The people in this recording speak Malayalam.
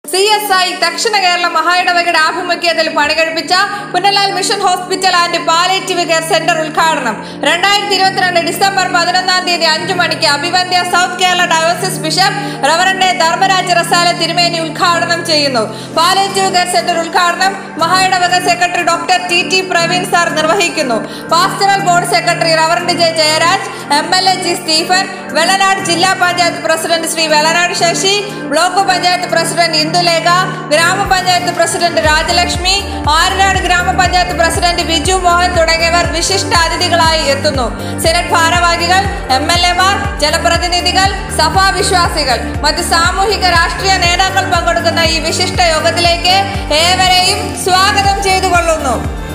സി എസ് ഐ ദക്ഷിണ കേരള മഹായിടവകയുടെ ആഭിമുഖ്യത്തിൽ പണികഴിപ്പിച്ച Punnalal mission hospital and palliative care centre ഉദ്ഘാടനം രണ്ടായിരത്തി ഇരുപത്തിരണ്ട് ഡിസംബർ പതിനൊന്നാം തീയതി അഞ്ചു മണിക്ക് അഭിവന്ധ്യ സൗത്ത് കേരള ഡയോസിസ് ബിഷപ്പ് റവറന്റെ ധർമ്മരാജ റസാല തിരുമേനി ഉദ്ഘാടനം ചെയ്യുന്നു പാലേറ്റീവ് കെയർ സെന്റർ ഉദ്ഘാടനം മഹായിടവക secretary doctor T T Praveen sir നിർവഹിക്കുന്നു pastoral board secretary reverend J Jayaraj M L A G Stephen Vellanad ജില്ലാ panchayat president Shri Vellanad Sasi block panchayat president Indulekha ഗ്രാമപഞ്ചായത്ത് പ്രസിഡന്റ് രാജലക്ഷ്മി ആരനാട് ഗ്രാമപഞ്ചായത്ത് പ്രസിഡന്റ് ബിജു മോഹൻ തുടങ്ങിയവർ വിശിഷ്ട അതിഥികളായി എത്തുന്നു സെനറ്റ് ഭാരവാഹികൾ എം എൽ എമാർ ജനപ്രതിനിധികൾ സഭാ വിശ്വാസികൾ മറ്റ് സാമൂഹിക രാഷ്ട്രീയ നേതാക്കൾ പങ്കെടുക്കുന്ന ഈ വിശിഷ്ട യോഗത്തിലേക്ക് ഏവരെയും സ്വാഗതം ചെയ്തു കൊള്ളുന്നു